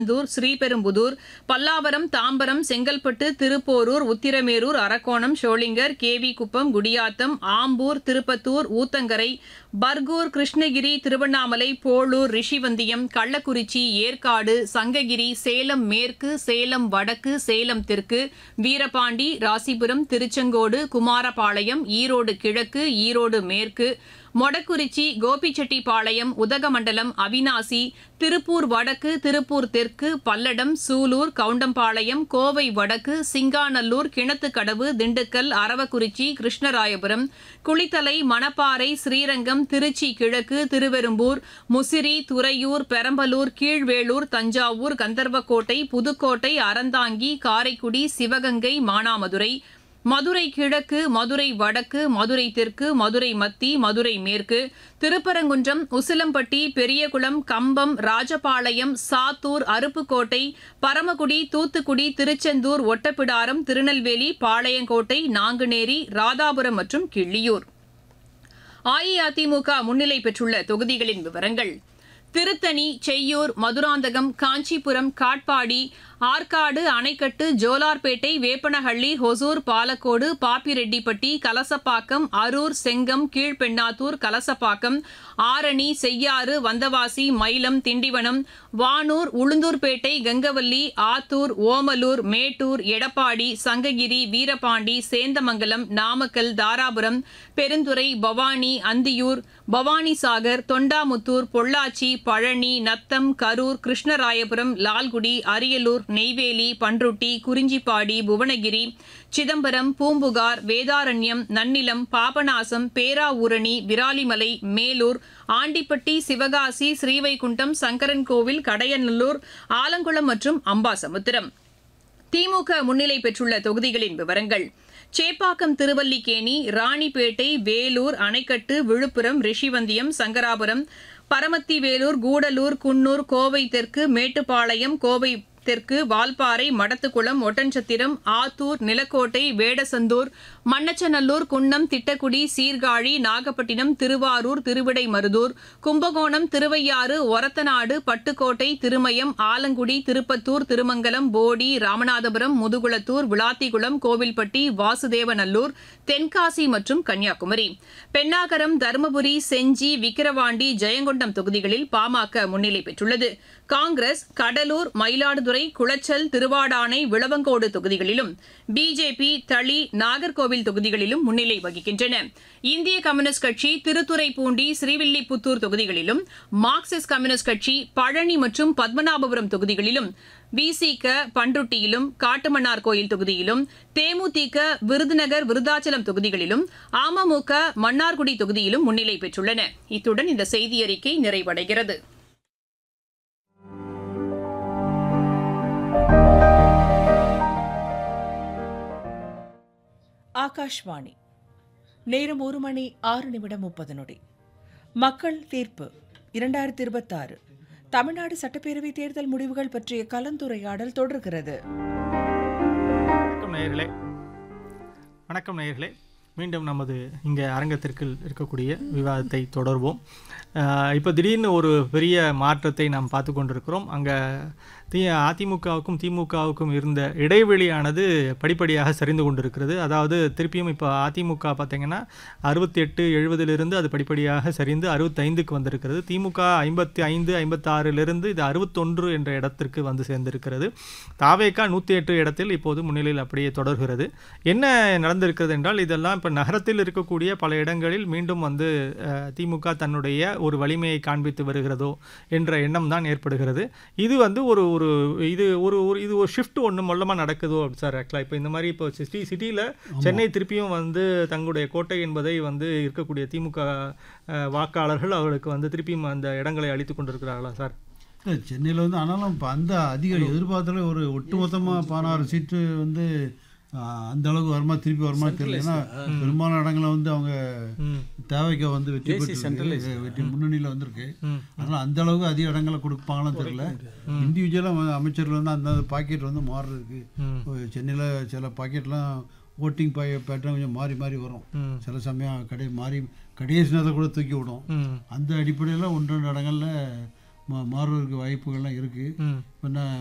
திருச்செந்தூர் ஸ்ரீபெரும்புதூர் பல்லாவரம் தாம்பரம் செங்கல்பட்டு திருப்போரூர் உத்திரமேரூர் அரக்கோணம் ஷோளிங்கர் கேவிகுப்பம் குடியாத்தம் ஆம்பூர் திருப்பத்தூர் ஊத்தங்கரை பர்கூர் கிருஷ்ணகிரி திருவண்ணாமலை போளூர் ரிஷிவந்தியம் கள்ளக்குறிச்சி ஏற்காடு சங்ககிரி சேலம் மேற்கு சேலம் வடக்கு சேலம் தெற்கு வீரபாண்டி ராசிபுரம் திருச்செங்கோடு குமாரபாளையம் ஈரோடு கிழக்கு ஈரோடு மேற்கு மொடக்குறிச்சி கோபிச்செட்டிப்பாளையம் உதகமண்டலம் அவினாசி திருப்பூர் வடக்கு திருப்பூர் தெற்கு பல்லடம் சூலூர் கவுண்டம்பாளையம் கோவை வடக்கு சிங்காநல்லூர் கிணத்துக்கடவு திண்டுக்கல் அரவக்குறிச்சி கிருஷ்ணராயபுரம் குளித்தலை மணப்பாறை ஸ்ரீரங்கம் திருச்சி கிழக்கு திருவெரும்பூர் முசிறி துறையூர் பெரம்பலூர் கீழ்வேளூர் தஞ்சாவூர் கந்தர்வக்கோட்டை புதுக்கோட்டை அறந்தாங்கி காரைக்குடி சிவகங்கை மானாமதுரை மதுரை கிழக்கு மதுரை வடக்கு மதுரை தெற்கு மதுரை மத்தி மதுரை மேற்கு திருப்பரங்குன்றம் உசிலம்பட்டி பெரியகுளம் கம்பம் ராஜபாளையம் சாத்தூர் அருப்புக்கோட்டை பரமக்குடி தூத்துக்குடி திருச்செந்தூர் ஒட்டப்பிடாரம் திருநெல்வேலி பாளையங்கோட்டை நாங்குநேரி ராதாபுரம் மற்றும் கிள்ளியூர் அஇஅதிமுக முன்னிலை பெற்றுள்ள தொகுதிகளின் விவரங்கள் திருத்தணி செய்யூர் மதுராந்தகம் காஞ்சிபுரம் காட்பாடி ஆற்காடு அணைக்கட்டு ஜோலார்பேட்டை வேப்பனஹள்ளி ஹொசூர் பாலக்கோடு பாப்பிரெட்டிப்பட்டி கலசப்பாக்கம் அரூர் செங்கம் கீழ்பெண்ணாத்தூர் கலசப்பாக்கம் ஆரணி செய்யாறு வந்தவாசி மயிலம் திண்டிவனம் வானூர் உளுந்தூர்பேட்டை கங்கவல்லி ஆத்தூர் ஓமலூர் மேட்டூர் எடப்பாடி சங்ககிரி வீரபாண்டி சேந்தமங்கலம் நாமக்கல் தாராபுரம் பெருந்துறை பவானி அந்தியூர் பவானிசாகர் தொண்டாமுத்தூர் பொள்ளாச்சி பழனி நத்தம் கரூர் கிருஷ்ணராயபுரம் லால்குடி அரியலூர் நெய்வேலி பன்ருட்டி குறிஞ்சிப்பாடி புவனகிரி சிதம்பரம் பூம்புகார் வேதாரண்யம் நன்னிலம் பாபநாசம் பேராவூரணி விராலிமலை மேலூர் ஆண்டிப்பட்டி சிவகாசி ஸ்ரீவைகுண்டம் சங்கரன்கோவில் கடையநல்லூர் ஆலங்குளம் மற்றும் அம்பாசமுத்திரம் திமுக முன்னிலை பெற்றுள்ள தொகுதிகளின் விவரங்கள் சேப்பாக்கம் திருவல்லிக்கேணி ராணிப்பேட்டை வேலூர் அணைக்கட்டு விழுப்புரம் ரிஷிவந்தியம் சங்கராபுரம் பரமத்தி வேலூர் கூடலூர் குன்னூர் கோவை தெற்கு மேட்டுப்பாளையம் கோவை தெற்கு வால்பாறை மடத்துக்குளம் ஒட்டன்சத்திரம் ஆத்தூர் நிலக்கோட்டை வேடசந்தூர் மண்ணச்சநல்லூர் குன்னம் திட்டக்குடி சீர்காழி நாகப்பட்டினம் திருவாரூர் திருவிடைமருதூர் கும்பகோணம் திருவையாறு ஒரத்தநாடு பட்டுக்கோட்டை திருமயம் ஆலங்குடி திருப்பத்தூர் திருமங்கலம் போடி ராமநாதபுரம் முதுகுளத்தூர் விளாத்திகுளம் கோவில்பட்டி வாசுதேவநல்லூர் தென்காசி மற்றும் கன்னியாகுமரி பெண்ணாகரம் தருமபுரி செஞ்சி விக்கிரவாண்டி ஜெயங்கொண்டம் தொகுதிகளில் பாமக முன்னிலை பெற்றுள்ளது காங்கிரஸ் கடலூர் மயிலாடுதுறை குளச்சல் திருவாடானை விளவங்கோடு தொகுதிகளிலும் பிஜேபி தளி நாகர்கோவில் தொகுதிகளிலும் முன்னிலை வகிக்கின்றன இந்திய கம்யூனிஸ்ட் கட்சி திருத்துறைப்பூண்டி ஸ்ரீவில்லிபுத்தூர் தொகுதிகளிலும் மார்க்சிஸ்ட் கம்யூனிஸ்ட் கட்சி பழனி மற்றும் பத்மநாபபுரம் தொகுதிகளிலும் விசிக பன்ருட்டியிலும் காட்டுமன்னார் கோயில் தொகுதியிலும் தேமுதிக விருதுநகர் விருதாச்சலம் தொகுதிகளிலும் அமமுக மன்னார்குடி தொகுதியிலும் முன்னிலை பெற்றுள்ளன இத்துடன் இந்த செய்தியறிக்கை நிறைவடைகிறது ஆகாஷ்வாணி நேரம் ஒரு மணி ஆறு நிமிடம் முப்பது நொடி மக்கள் தீர்ப்பு இரண்டாயிரத்தி இருபத்தாறு தமிழ்நாடு சட்டப்பேரவை தேர்தல் முடிவுகள் பற்றிய கலந்துரையாடல் தொடர்கிறது வணக்கம் நேயர்களே வணக்கம் நேயர்களே மீண்டும் நமது இங்கே அரங்கத்திற்கு இருக்கக்கூடிய விவாதத்தை தொடர்வோம் இப்போ திடீர்னு ஒரு பெரிய மாற்றத்தை நாம் பார்த்து கொண்டிருக்கிறோம் அங்கே தி அதிமுகவுக்கும் திமுகவுக்கும் இருந்த இடைவெளியானது படிப்படியாக சரிந்து கொண்டிருக்கிறது அதாவது திருப்பியும் இப்போ அதிமுக பார்த்தீங்கன்னா அறுபத்தி எட்டு எழுபதிலிருந்து அது படிப்படியாக சரிந்து அறுபத்தைந்துக்கு வந்திருக்கிறது திமுக ஐம்பத்தி ஐந்து ஐம்பத்தாறிலிருந்து இது அறுபத்தொன்று என்ற இடத்திற்கு வந்து சேர்ந்திருக்கிறது தாவேக்கா நூற்றி எட்டு இடத்தில் இப்போது முன்னிலையில் அப்படியே தொடர்கிறது என்ன நடந்திருக்கிறது என்றால் இதெல்லாம் இப்போ நகரத்தில் இருக்கக்கூடிய பல இடங்களில் மீண்டும் வந்து அஹ், திமுக தன்னுடைய ஒரு வலிமையை காண்பித்து வருகிறதோ என்ற எண்ணம் தான் ஏற்படுகிறது இது வந்து ஒரு ஒரு இது ஒரு ஒரு இது ஒரு ஷிஃப்ட் ஒன்று மொல்லமாக நடக்குதோ சார் ஆக்சுவலாக இப்போ இந்த மாதிரி இப்போ சிட்டி சிட்டியில் சென்னை திருப்பியும் வந்து தங்களுடைய கோட்டை என்பதை வந்து இருக்கக்கூடிய திமுக அஹ், வாக்காளர்கள் அவர்களுக்கு வந்து திருப்பியும் அந்த இடங்களை அளித்து கொண்டிருக்கிறார்களா சார் இல்லை சென்னையில் வந்து ஆனாலும் இப்போ அந்த அதிக எதிர்பார்த்தல ஒரு ஒட்டுமொத்தமாக பதினாறு சீட்டு வந்து ஆ, அந்த அளவுக்கு வருமா திருப்பி வருமா தெரியல ஏன்னா பெரும்பாலான இடங்களில் வந்து அவங்க ம் தேவைக்கு வந்து வெற்றி பெற்று வெற்றி முன்னணியில் வந்திருக்கு ம் அதனால் அந்த அளவுக்கு அதிக இடங்களை கொடுப்பாங்களான்னு தெரியல இண்டிவிஜுவலாக அமைச்சர்கள் வந்து அந்த பாக்கெட் வந்து மாறுறதுக்கு ம் சென்னையில் சில பாக்கெட்லாம் ஓட்டிங் பை பேட்டர்ன் கொஞ்சம் மாறி மாறி வரும் ம் சில சமயம் கடை மாறி கடைசி நேரத்தை கூட தூக்கி விடும் ம் அந்த அடிப்படையில் ஒன்று ரெண்டு இடங்களில் மா மாறுவதற்கு வாய்ப்புகள்லாம் இருக்குது ம் இப்போ